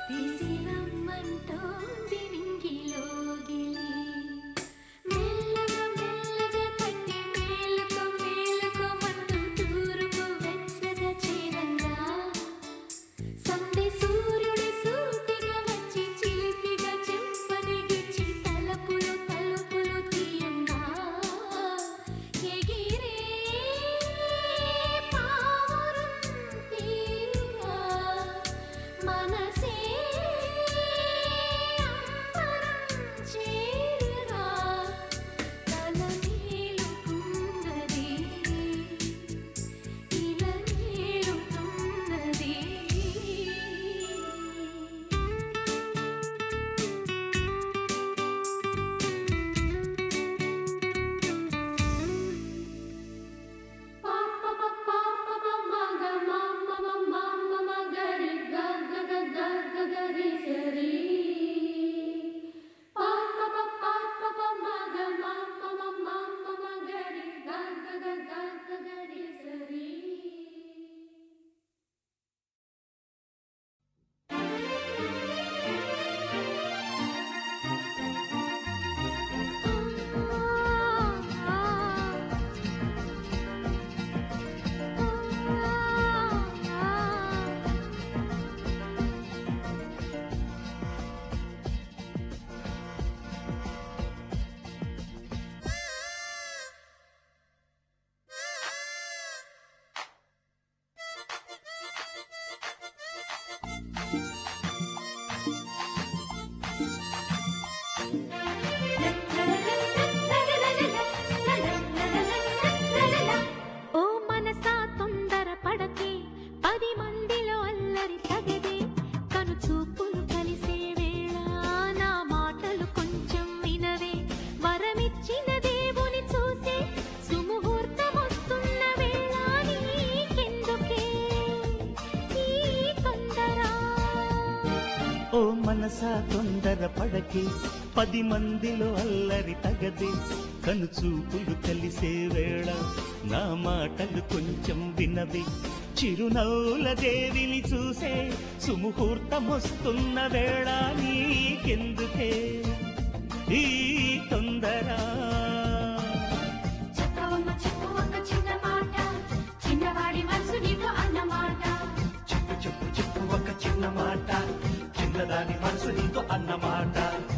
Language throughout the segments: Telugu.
పిసిరమ్మంటోంది నింగిలోగిలి మెల్లగా మెల్లగా తట్టి మేలుకో మేలుకోమంటూ తూరుపు వెచ్చగా చేరంగా సంధి సూర్యుడి సూటిగా వచ్చి చిలిపిగా చెంపని గిచ్చి తలపులు తలుపులు తీయంగా ఎగిరే పావురం తీరుగా మనసే అంబరం చేరుగా తల నీలుకున్నది ఇలా నీలుతున్నది ఓ మనసా తొందర పడకే పది మందిలో అల్లరి తగదే కను చూపులు కలిసే వేళ నా మాటలు కొంచెం వినవే వరమిచ్చిన దేవుని చూసే సుముహూర్తం వస్తున్న వేళ నీకెందుకే ఈ తొందర ఓ మనసా తొందర పడకే పది మందిలో అల్లరి తగదే కనుచూపులు కలిసే వేళ నా మాటలు కొంచెం వినవి చిరునవ్వుల దేవిని చూసే సుముహూర్తం వస్తున్న వేళ నీకెందుకే ఈ తొందర చెప్పవమ్మ చెప్పు ఒక చిన్న మాట చిన్నవాడి మనసు నీకు అన్నమాట చెప్పు చెప్పు చెప్పు ఒక చిన్న మాట చిన్నదాని మనసు నీతో అన్నమాట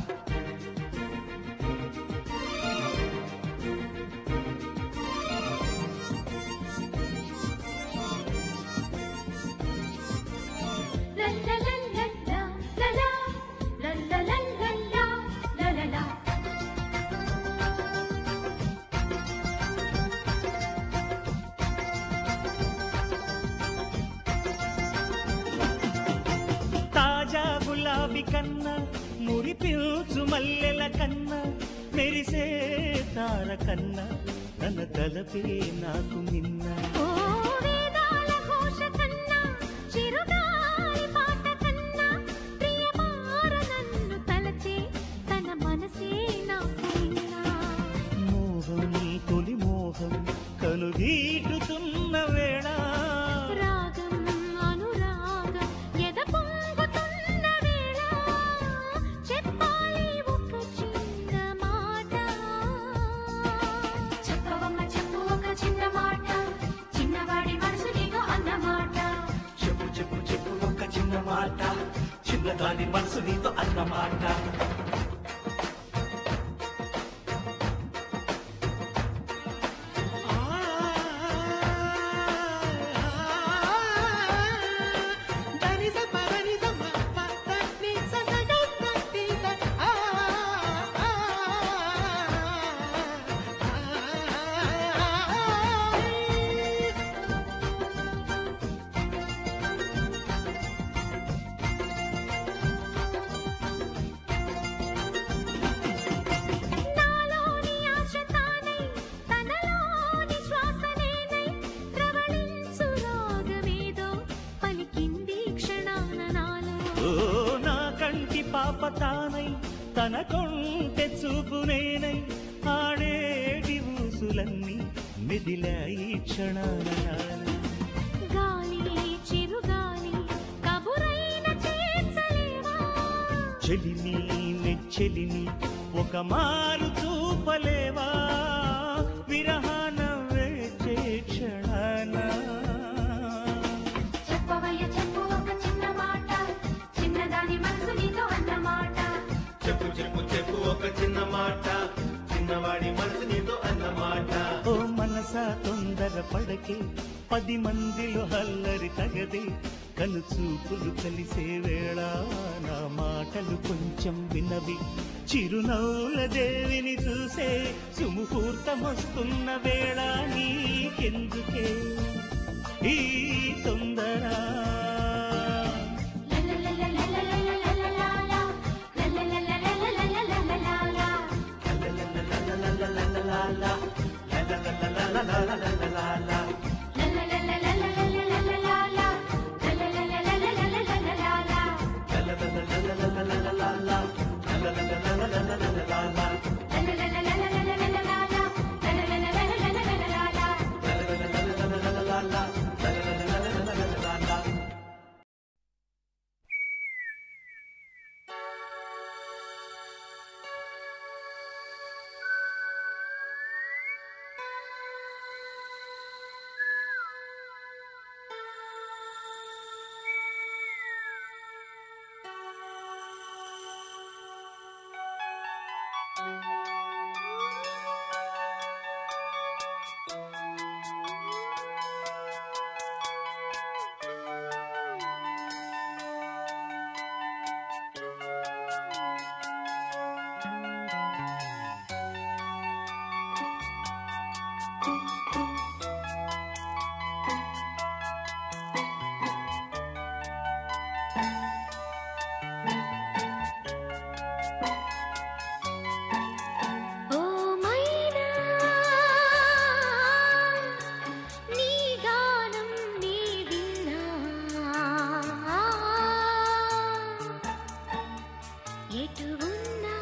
లల్లలల్లల్లా, లలా, లల్లలల్లల్లా, లలలా. తాజా గులాబీ కన్నా మురిపిల్చు మల్లెల కన్నా మెరిసే తార కన్నా తన తలపే నాకు నిన్న ఓ వేదాల ఘోష కన్నా, చిరుగాలి పాట కన్నా, ప్రియమార నన్ను తలచే తన మనసే నాకు విన్నా. మోహం తొలి మోహం కనుగీటుతున్న వేళ రాగం అనురాగం ఎద పొంగుతున్న వేళ చెప్పాలి ఒక చిన్న మాట చెప్పవమ్మ చెప్పు ఒక చిన్న మాట చిన్నవాడి మనసు నీకు అన్నమాట చెప్పు చెప్పు చెప్పు ఒక చిన్న మాట చిన్నదాని మనసు నీతో అన్నమాట నాలోని ఆశ తానై తనలోని శ్వాస నేనై ప్రవళించు రాగమేదో పలికింది క్షణాన నాలో ఓ నా కంటి పాప తానై తన కొంటె చూపు నేనై ఆడేటి ఊసులన్నీ మెదిలాయి క్షణాన గాలి చిరుగాలి కబురైన చేర్చలేవా చెలిని నెచ్చెలిని ఒక మారు చూపలేవా విరహాన వేచే క్షణాన చెప్పవయ్య చెప్పు ఒక చిన్న మాట చిన్నదాని మనసు నీతో అన్నమాట చెప్పు చెప్పు చెప్పు ఒక చిన్న మాట చిన్నవాడి మనసు నీతో అన్నమాట ఓ మనసా తొందర పడకే పది మందిలో హల్లరి తగదే కను చూపులు కలిసే వేళ నా మాటలు కొంచెం వినవి చిరునవ్వుల దేవిని చూసే సుముహూర్తమొస్తున్న వేళ నీకెందుకే ఈ తొందర లలలలలలలలలలలా, లలలలలలలలలలలా. లలలలలలలలలలా, లలలలలలలలలలా. లలలలలలలలలలలా, లలలలలలలలలలా. ఓ మైనా నీ గానం నీ విన్నా ఎటు ఉన్నా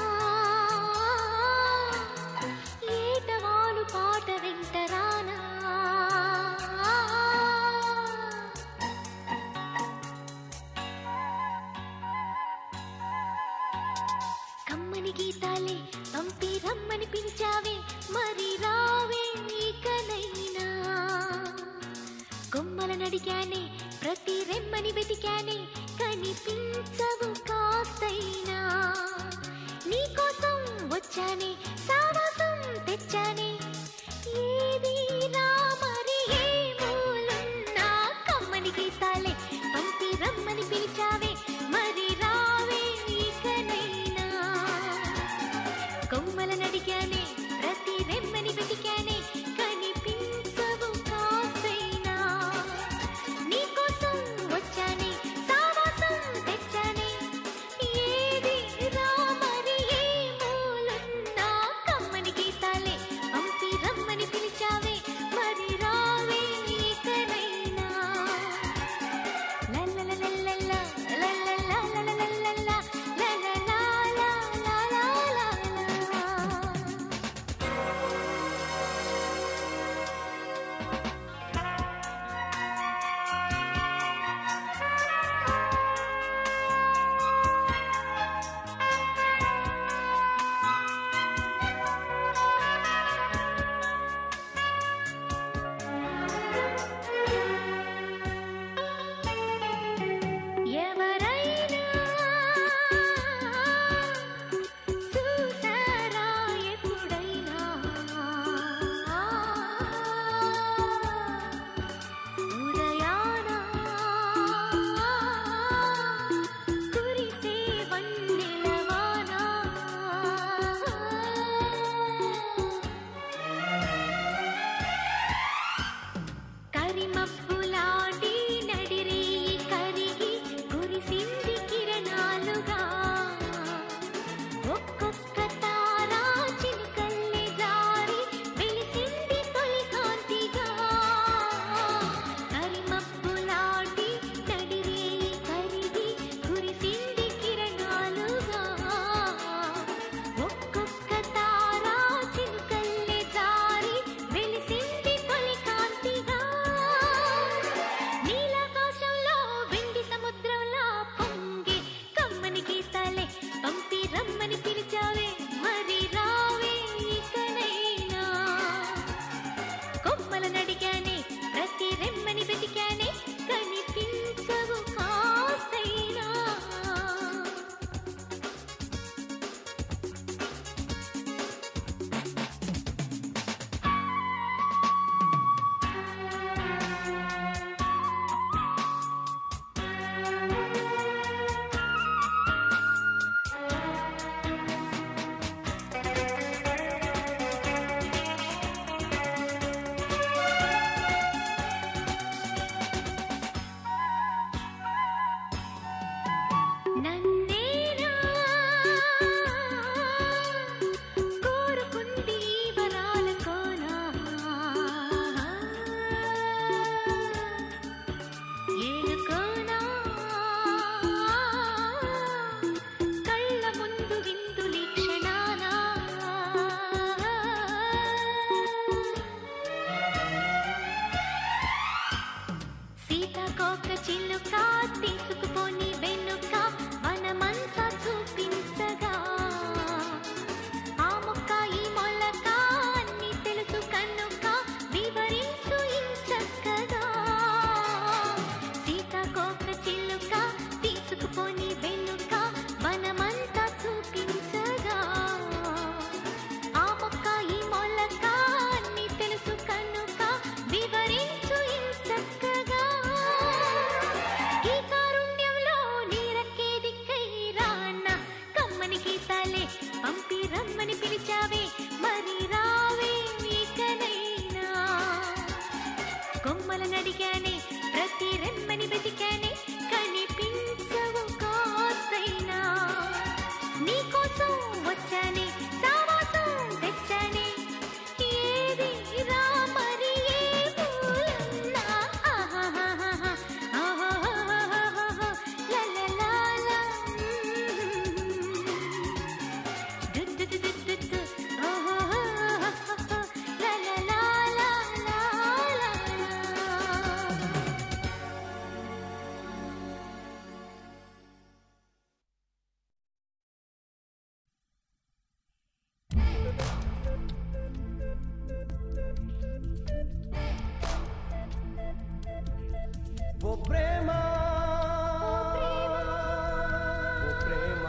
ఏటవాలు పాట వింటరానా కమ్మని గీతాలే పంపి రమ్మని పిలిచావే మరి రావే నీకనైనా కొమ్మల నడిగానే ప్రతి రెమ్మని వెతికానే కనిపించవు కాస్తైనా నీకోసం వచ్చానే సావాసం తెచ్చానే ఏది రా మరి ఏ మూలున్నా కమ్మని గీతాలే పంపి రమ్మని పిలిచావే మరి రావే ఇకనైనా కొమ్మల నడిగానే ప్రతి రెమ్మని వెతికానే కనిపించవు కాసైనా నీకోసం వచ్చానే సావాసం తెచ్చానే సీతాకోక చిలుక తీసుకుపోని వెనుక మనమంతా చూపించగా ఆ మొక్క ఈ మొలక అన్ని తెలుసు కనుక వివరించు ఇంచక్కగా సీతాకోక చిలుక తీసుకుపోని వెనుక మనమంతా చూపించగా ఆ మొక్క ఈ మొలక అన్ని తెలుసు కనుక వివరించు ఇంచక్కగా ఈ కారుణ్యంలో నీరక్కేది కైరాన్న కమ్మని గీతాలే పంపి రమ్మని పిలిచావే మరి రావే ఇకనైనా కొమ్మల నడిగానే ప్రతి రెమ్మని వెతికానే కనిపించవు కాస్తైనా నీకోసం వచ్చానే సావాసం తెచ్చానే ఏది రా మరి ఏ మూలన్నా ఆహాహాహా, ఆహాహాహాహా, లలలాలా, దుద్దుదుదుదుద్దు, ఆహాహాహాహా, లలలాలాలాలా. ఓ ప్రేమ ఓ ప్రేమ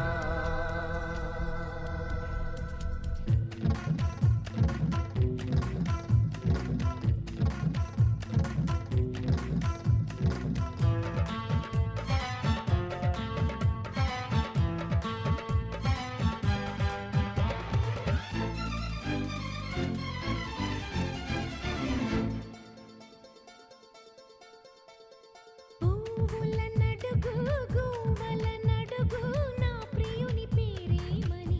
పువ్వుల నడుగు గువ్వల నడుగు నా ప్రియుని పేరేమని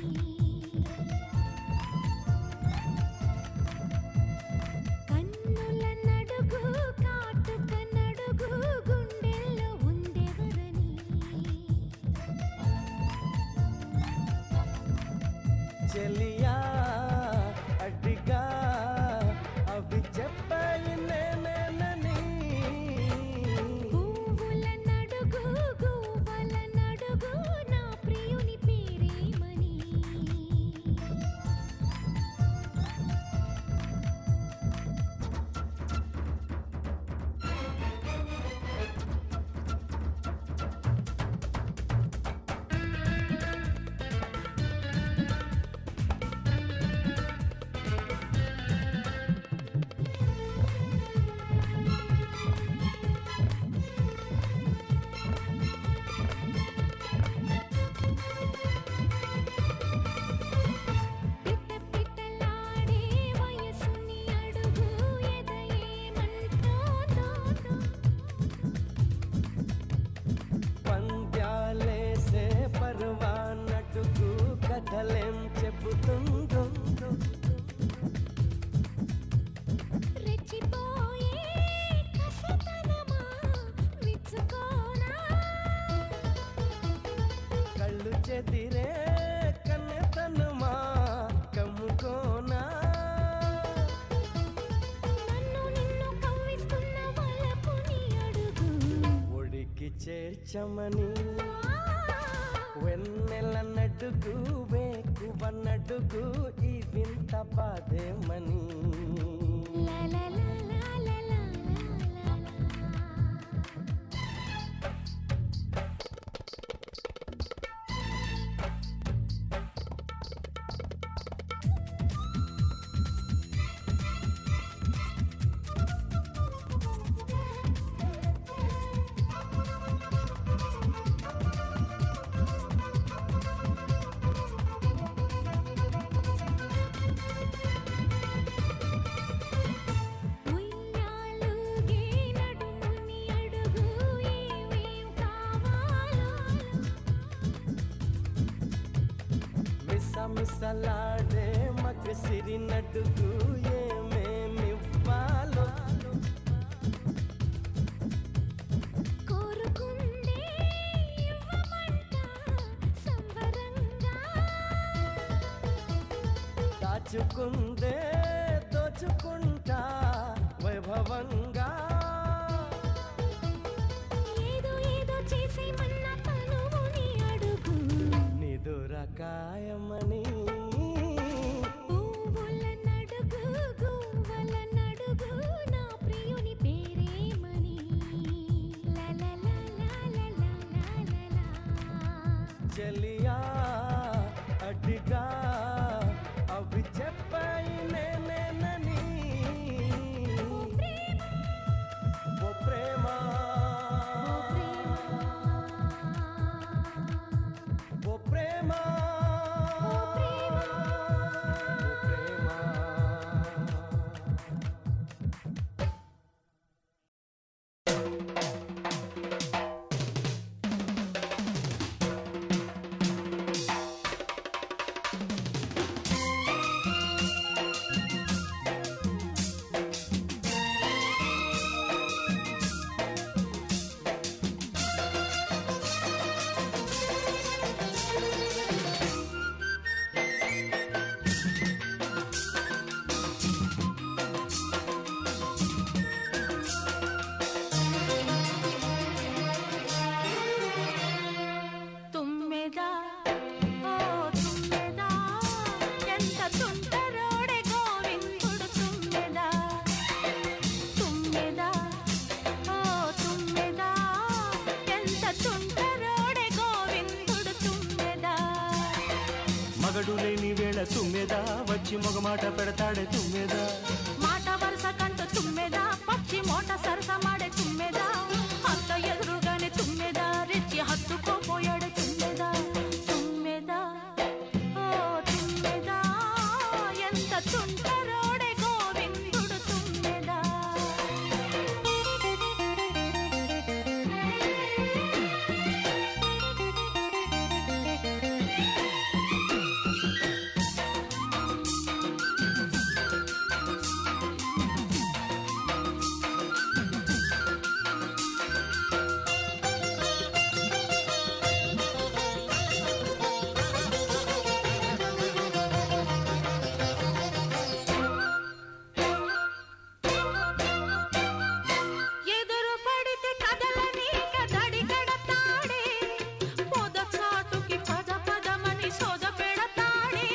కన్నుల నడుగు కాటుక నడుగు గుండెల్లో ఉందెవరని చెలియా అడ్డిగా అవి చెప్పాయి నేనేనని పువ్వుల నడుగు గువ్వల నడుగు నా ప్రియుని పేరేమని పిట్ట పిట్టలాడే వయసుని అడుగు ఎదయేమంటోందో పంద్యాలేసే పర్వానటుకు కథలేం చెబుతుందో రెచ్చిపోయే కసతనమా విచ్చుకోనా కళ్ళు చెదిరే కన్నెతనుమా కమ్ముకోనా నన్ను నిన్ను కవ్విస్తున్న వలపుని అడుగు ఒడికి చేర్చమని వెన్నెల నడుగు వేకువ నడుగు ఈ వింత బాధేమని లా లా లా లా లా లా లా లా. ఉయ్యాలుగే నడుముని అడుగు ఏమేం కావాలో మిస మిసలాడే మగసిరి నడుగు ఏమేమివ్వాలో కోరుకుందే ఇవ్వమంట సంబరంగా దాచుకుందే దోచుకుంటా వైభవంగా చెలియా అడ్డిగా అవి చెప్పాయి నేనేనని ఓ ప్రేమ ఓ ప్రేమ ఓ ప్రేమ తుమ్మెదా ఓ తుమ్మెదా ఎంత తుంటరోడే గోవిందుడు తుమ్మెదా తుమ్మెదా ఓ తుమ్మెదా ఎంత తుంటరోడే గోవిందుడు తుమ్మెదా మగడు లేని వేళ తుమ్మెదా వచ్చి మొగమాట పెడతాడే తుమ్మెదా మాట వరుస కంటూ తుమ్మెదా పచ్చి మోట సరస మాడే తుమ్మెదా అత్త ఎదురుగానే తుమ్మెదా రెచ్చి హత్తుకోపోయాడు తుమ్మెదా తుమ్మెదా ఓ తుమ్మెదా ఎంత తుంటరోడే గోవిందుడు తుమ్మెదా ఎదురు పడితే కదలని కదడి కడతాడే పొద చాటుకి పద పదమని సోద పెడతాడే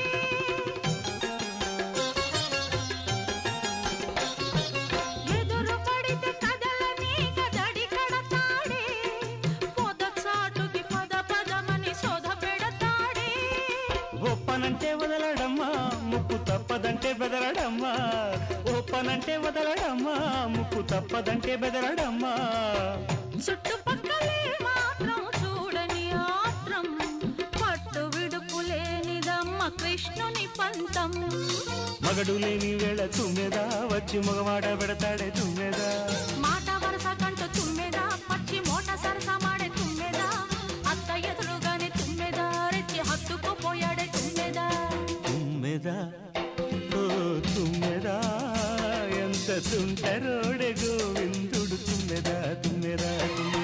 ఎదురు పడితే కదలని కదడి కడతాడే పొద చాటుకి పద పదమని సోద పెడతాడే ఒప్పనంటే వదలడమ్మా ముక్కు తప్పదంటే బెదరడమ్మా ఒప్పనంటే వదలడమ్మా ముక్కు తప్పదంటే బెదరడమ్మా చుట్టుపక్కలే మాత్రం చూడని ఆత్రం పట్టు విడుపు లేనిదమ్మ కృష్ణుని పంతం మగడు లేని వేళ తుమ్మెదా వచ్చి మొగమాట పెడతాడే తుమ్మెదా మాట వరస కంటూ తుమ్మెదా పచ్చి మోట సరస మాడే తుమ్మెదా అత్త ఎదురుగానే తుమ్మెదా రెచ్చి హత్తుకుపోయాడే తుమ్మెదా తుమ్మెదా ఓ తుమ్మెదా ఎంత తుంటరోడే గోవిందుడు తుమ్మెదా తుమ్మెదా తుమ్మెదా